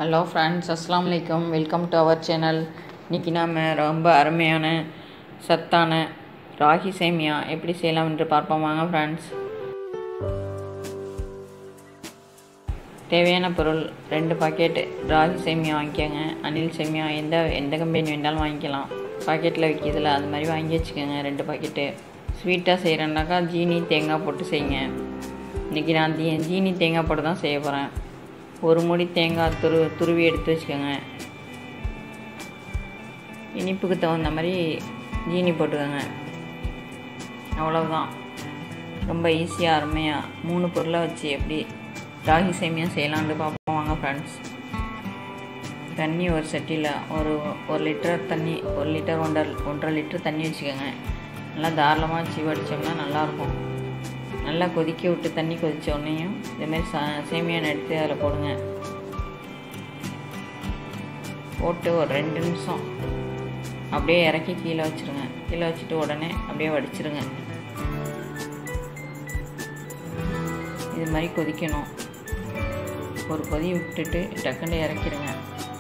hello friends அஸ்லாம் வலைக்கம் welcome to our channel இன்றைக்கி நாம் ரொம்ப அருமையான சத்தான ராகி சேமியா எப்படி செய்யலாம் என்று பார்ப்போம் வாங்க ஃப்ரெண்ட்ஸ் தேவையான பொருள் ரெண்டு பாக்கெட் ராகி சேமியா வாங்கிக்கோங்க அனில் சேமியா எந்த எந்த கம்பெனி வேண்டாலும் வாங்கிக்கலாம் பாக்கெட்டில் விற்கிதில்ல அது மாதிரி வாங்கி வச்சுக்கோங்க ரெண்டு பாக்கெட்டு ஸ்வீட்டாக செய்கிறேன்னாக்கா ஜீனி தேங்காய் போட்டு செய்யுங்க இன்றைக்கி நான் ஜீ ஜீனி தேங்காய் போட்டு தான் செய்ய போகிறேன் ஒரு முடி தேங்காய் துரு துருவி எடுத்து வச்சுக்கோங்க இனிப்புக்கு தகுந்த மாதிரி ஜீனி போட்டுக்கோங்க அவ்வளவுதான் ரொம்ப ஈஸியாக அருமையாக மூணு பொருளை வச்சு எப்படி ராகி சேமியா செய்யலான்னு பார்ப்போம் வாங்க ஃப்ரெண்ட்ஸ் தண்ணி ஒரு சட்டியில் ஒரு ஒரு லிட்டர் தண்ணி ஒரு லிட்டர் ஒன்றரை ஒன்றரை லிட்டர் தண்ணி வச்சுக்கோங்க நல்லா தாராளமாக வச்சு வடித்தோம்னா நல்லாயிருக்கும் நல்லா கொதிக்க விட்டு தண்ணி கொதித்த உடனேயும் இதேமாரி சா சேமியான் எடுத்து அதில் போடுங்க போட்டு ஒரு ரெண்டு நிமிஷம் அப்படியே இறக்கி கீழே வச்சுருங்க கீழே வச்சுட்டு உடனே அப்படியே வடிச்சிருங்க இது மாதிரி கொதிக்கணும் ஒரு கொதி விட்டுட்டு டக்குன்னு இறக்கிடுங்க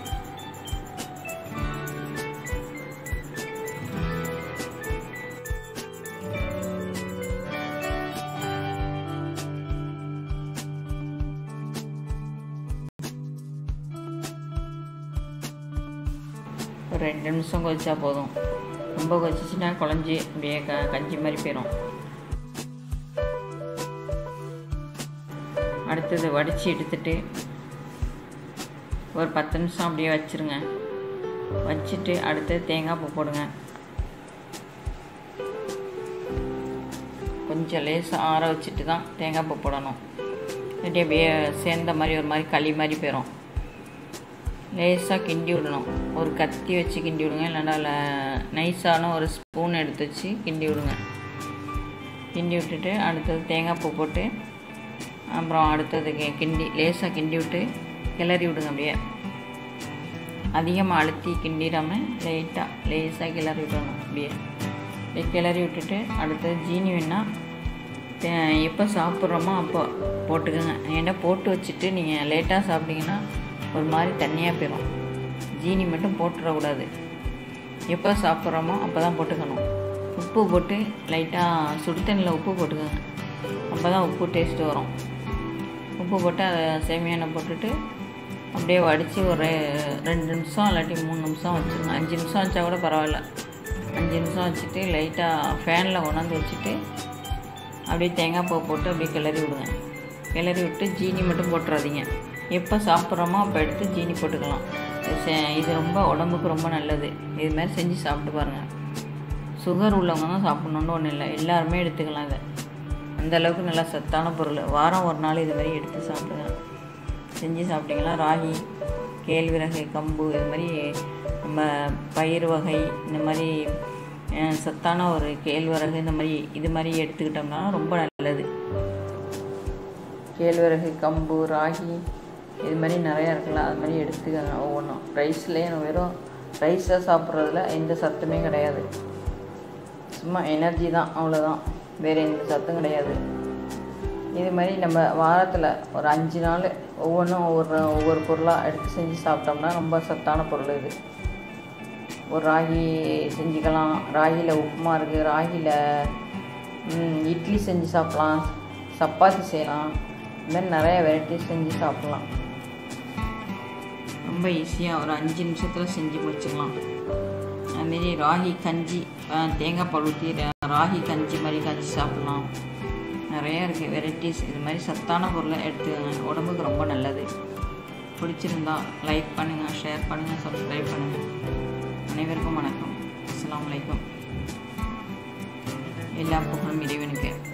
ஒரு ரெண்டு நிமிஷம் கொதிச்சா போதும் ரொம்ப கொதிச்சிச்சின்னா குழஞ்சி அப்படியே க கஞ்சி மாதிரி போயிடும் அடுத்தது வடித்து எடுத்துட்டு ஒரு பத்து நிமிஷம் அப்படியே வச்சுருங்க வச்சுட்டு அடுத்தது தேங்காய் பூ போடுங்க கொஞ்சம் லேசாக ஆற வச்சுட்டு தான் தேங்காய் பூ போடணும் இல்லாட்டி அப்படியே சேர்ந்த மாதிரி ஒரு மாதிரி களி மாதிரி போயிடும் லேசாக கிண்டி விடணும் ஒரு கத்தி வச்சு கிண்டி விடுங்க இல்லைன்னா நைஸான ஒரு ஸ்பூன் எடுத்து வச்சு கிண்டி விடுங்க கிண்டி விட்டுட்டு அடுத்தது தேங்காய் பூ போட்டு அப்புறம் அடுத்தது கிண்டி லேசாக கிண்டி விட்டு கிளறி விடுங்க அப்படியே அதிகமாக அழுத்தி கிண்டிடாமல் லைட்டாக லேசாக கிளறி விடணும் அப்படியே அப்படியே கிளறி விட்டுட்டு அடுத்தது ஜீனி வேணால் எப்போ சாப்பிட்றோமோ அப்போ போட்டுக்கோங்க ஏன்னா போட்டு வச்சுட்டு நீங்கள் லேட்டாக சாப்பிட்டீங்கன்னா ஒரு மாதிரி தண்ணியாக போயிடும் ஜீனி மட்டும் போட்டுறக்கூடாது எப்போ சாப்பிட்றோமோ அப்போ தான் போட்டுக்கணும் உப்பு போட்டு லைட்டாக சுடு தண்ணியில் உப்பு போட்டுக்கோங்க அப்போ தான் உப்பு டேஸ்ட்டு வரும் உப்பு போட்டு அதை சேமியானை போட்டுட்டு அப்படியே வடித்து ஒரு ரெண்டு நிமிஷம் இல்லாட்டி மூணு நிமிஷம் வச்சுருங்க அஞ்சு நிமிஷம் வச்சா கூட பரவாயில்ல அஞ்சு நிமிஷம் வச்சுட்டு லைட்டாக ஃபேனில் கொண்டாந்து வச்சுட்டு அப்படியே தேங்காய் பூ போட்டு அப்படியே கிளறி விடுங்க கிளறி விட்டு ஜீனி மட்டும் போட்டுறாதீங்க எப்போ சாப்பிட்றோமோ அப்போ எடுத்து ஜீனி போட்டுக்கலாம் இது ரொம்ப உடம்புக்கு ரொம்ப நல்லது இது மாதிரி செஞ்சு சாப்பிட்டு பாருங்கள் சுகர் உள்ளவங்க தான் சாப்பிட்ணுன்னு ஒன்றும் இல்லை எல்லாருமே எடுத்துக்கலாம் இதை அந்தளவுக்கு நல்லா சத்தான பொருள் வாரம் ஒரு நாள் இது மாதிரி எடுத்து சாப்பிடுங்க செஞ்சு சாப்பிட்டீங்கன்னா ராகி கேழ்விறகு கம்பு இது மாதிரி நம்ம பயிர் வகை இந்த மாதிரி சத்தான ஒரு கேழ்வரகு இந்த மாதிரி இது மாதிரி எடுத்துக்கிட்டோம்னா ரொம்ப நல்லது கேழ்வரகு கம்பு ராகி இது மாதிரி நிறையா இருக்குல்ல அது மாதிரி எடுத்துக்கங்க ஒவ்வொன்றும் ரைஸ்லேயே வெறும் ரைஸாக சாப்பிட்றதுல எந்த சத்துமே கிடையாது சும்மா எனர்ஜி தான் அவ்வளோதான் வேறு எந்த சத்தும் கிடையாது இது மாதிரி நம்ம வாரத்தில் ஒரு அஞ்சு நாள் ஒவ்வொன்றும் ஒவ்வொரு ஒவ்வொரு பொருளாக எடுத்து செஞ்சு சாப்பிட்டோம்னா ரொம்ப சத்தான பொருள் இது ஒரு ராகி செஞ்சுக்கலாம் ராகியில் உப்புமா இருக்குது ராகியில் இட்லி செஞ்சு சாப்பிட்லாம் சப்பாத்தி செய்யலாம் இது மாதிரி நிறைய வெரைட்டிஸ் செஞ்சு சாப்பிட்லாம் ரொம்ப ஈஸியாக ஒரு அஞ்சு நிமிஷத்தில் செஞ்சு முடிச்சுக்கலாம் அதுமாரி ராகி கஞ்சி தேங்காய் பால் ஊற்றி ராகி கஞ்சி மாதிரி கஞ்சி சாப்பிட்லாம் நிறையா இருக்குது வெரைட்டிஸ் இது மாதிரி சத்தான பொருளை எடுத்துக்கோங்க உடம்புக்கு ரொம்ப நல்லது பிடிச்சிருந்தா லைக் பண்ணுங்கள் ஷேர் பண்ணுங்கள் சப்ஸ்கிரைப் பண்ணுங்கள் அனைவருக்கும் வணக்கம் அஸ்லாம் வலைக்கம் எல்லா புகழும் இறைவனுக்கு